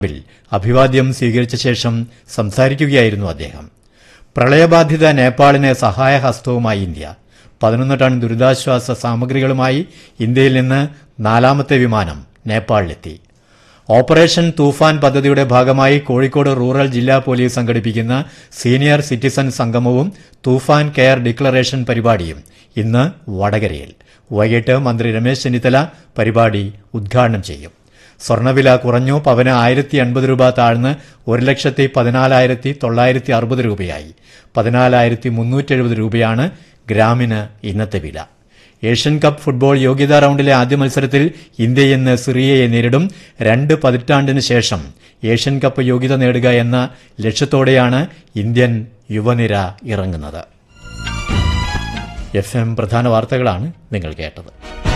ിൽ അഭിവാദ്യം സ്വീകരിച്ച ശേഷം സംസാരിക്കുകയായിരുന്നു അദ്ദേഹം പ്രളയബാധിത നേപ്പാളിന് സഹായഹസ്തവുമായി ഇന്ത്യ പതിനൊന്ന് ടൺ ദുരിതാശ്വാസ സാമഗ്രികളുമായി ഇന്ത്യയിൽ നിന്ന് നാലാമത്തെ വിമാനം നേപ്പാളിലെത്തി ഓപ്പറേഷൻ തൂഫാൻ പദ്ധതിയുടെ ഭാഗമായി കോഴിക്കോട് റൂറൽ ജില്ലാ പോലീസ് സംഘടിപ്പിക്കുന്ന സീനിയർ സിറ്റിസൺ സംഗമവും തൂഫാൻ കെയർ ഡിക്ലറേഷൻ പരിപാടിയും ഇന്ന് വടകരയിൽ വൈകിട്ട് മന്ത്രി രമേശ് ചെന്നിത്തല പരിപാടി ഉദ്ഘാടനം ചെയ്യും സ്വർണ്ണവില കുറഞ്ഞു പവന് ആയിരത്തി എൺപത് രൂപ താഴ്ന്ന് ഒരു ലക്ഷത്തി പതിനാലായിരത്തി തൊള്ളായിരത്തി അറുപത് രൂപയായി പതിനാലായിരത്തി മുന്നൂറ്റി എഴുപത് രൂപയാണ് ഗ്രാമിന് ഇന്നത്തെ വില ഏഷ്യൻ കപ്പ് ഫുട്ബോൾ യോഗ്യതാ റൌണ്ടിലെ ആദ്യ മത്സരത്തിൽ ഇന്ത്യ ഇന്ന് സിറിയയെ നേരിടും രണ്ട് പതിറ്റാണ്ടിന് ശേഷം ഏഷ്യൻ കപ്പ് യോഗ്യത നേടുക എന്ന ലക്ഷ്യത്തോടെയാണ് ഇന്ത്യൻ യുവനിര ഇറങ്ങുന്നത് എഫ് എം പ്രധാന വാർത്തകളാണ് നിങ്ങൾ കേട്ടത്